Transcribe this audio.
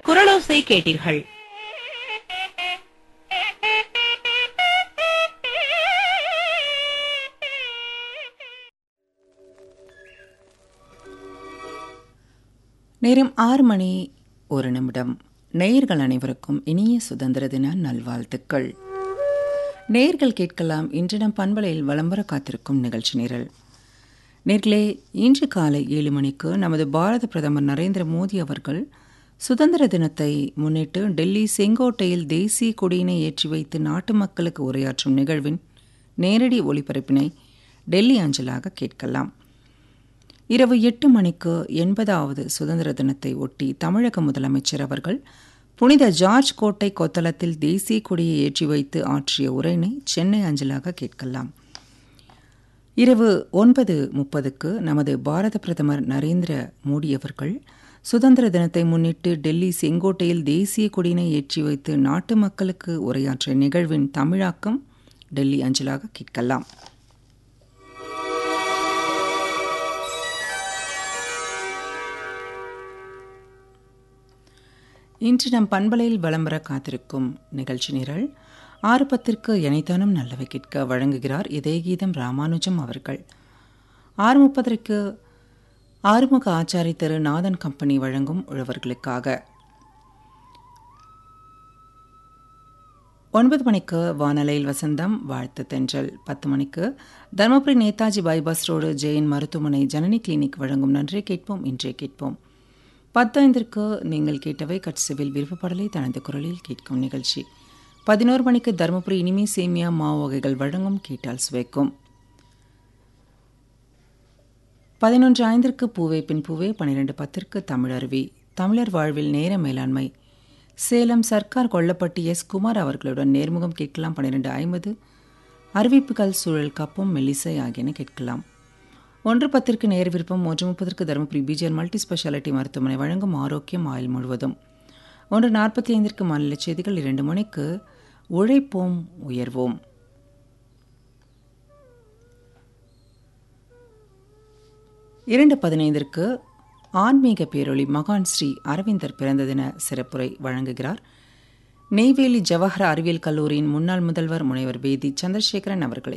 குரலோசை கேட்டீர்கள் நேரம் ஆறு மணி ஒரு நிமிடம் நேயர்கள் அனைவருக்கும் இனிய சுதந்திர தின நல்வாழ்த்துக்கள் நேயர்கள் கேட்கலாம் இன்று நம் பண்பலையில் வலம் வர காத்திருக்கும் நிகழ்ச்சி நிரல் நேர்களே இன்று காலை ஏழு மணிக்கு நமது பாரத பிரதமர் நரேந்திர மோடி அவர்கள் சுதந்திர தினத்தை முன்னிட்டு டெல்லி செங்கோட்டையில் தேசிய கொடியினை ஏற்றி வைத்து நாட்டு மக்களுக்கு உரையாற்றும் நிகழ்வின் நேரடி ஒளிபரப்பினை டெல்லி அஞ்சலாக கேட்கலாம் இரவு எட்டு மணிக்கு எண்பதாவது சுதந்திர தினத்தை ஒட்டி தமிழக முதலமைச்சர் அவர்கள் புனித ஜார்ஜ் கோட்டை கொத்தளத்தில் தேசிய கொடியை ஏற்றி வைத்து ஆற்றிய உரையினை சென்னை அஞ்சலாக கேட்கலாம் இரவு ஒன்பது முப்பதுக்கு நமது பாரத பிரதமர் நரேந்திர மோடி அவர்கள் சுதந்திர தினத்தை முன்னிட்டு டெல்லி செங்கோட்டையில் தேசிய கொடியினை ஏற்றி வைத்து நாட்டு மக்களுக்கு உரையாற்றிய நிகழ்வின் தமிழாக்கம் டெல்லி அஞ்சலாக கேட்கலாம் இன்று நம் பண்பலையில் வலம் வர காத்திருக்கும் நிகழ்ச்சி நிரல் ஆறு பத்திற்கு இணைத்தானும் நல்லவை கேட்க வழங்குகிறார் இதயகீதம் ராமானுஜம் அவர்கள் ஆறு முப்பதற்கு ஆறுமுக ஆச்சாரி திரு நாதன் கம்பெனி வழங்கும் உழவர்களுக்காக ஒன்பது மணிக்கு வானலையில் வசந்தம் வாழ்த்து தென்றல் பத்து மணிக்கு தருமபுரி நேதாஜி பைபாஸ் ரோடு ஜெயின் மருத்துவமனை ஜனனி கிளினிக் வழங்கும் நன்றே கேட்போம் இன்றே கேட்போம் பத்தைந்திற்கு நீங்கள் கேட்டவை கட்சிவில் விருப்பப்படலை தனது குரலில் கேட்கும் நிகழ்ச்சி பதினோரு மணிக்கு தருமபுரி இனிமே சேமியா மாவு வகைகள் வழங்கும் கேட்டால் சுவைக்கும் பதினொன்று ஐந்திற்கு பூவே பின் பூவே பன்னிரெண்டு பத்திற்கு தமிழருவி தமிழர் வாழ்வில் நேர மேலாண்மை சேலம் சர்க்கார் கொல்லப்பட்டி எஸ் குமார் அவர்களுடன் நேர்முகம் கேட்கலாம் பன்னிரெண்டு ஐம்பது அறிவிப்புகள் சூழல் கப்பும் மெல்லிசை ஆகியன கேட்கலாம் ஒன்று பத்திற்கு நேர் விருப்பம் ஒன்று முப்பதற்கு தருமபுரி பிஜிஆர் மல்டி ஸ்பெஷாலிட்டி மருத்துவமனை வழங்கும் ஆரோக்கியம் ஆயுள் முழுவதும் ஒன்று நாற்பத்தி ஐந்திற்கு மாநில செய்திகள் இரண்டு மணிக்கு உழைப்போம் உயர்வோம் இரண்டு பதினைந்திற்கு ஆன்மீக பேரொளி மகான் ஸ்ரீ அரவிந்தர் பிறந்த தின சிறப்புரை வழங்குகிறார் நெய்வேலி ஜவஹர் அறிவியல் கல்லூரியின் முன்னாள் முதல்வர் முனைவர் பேதி சந்திரசேகரன் அவர்களை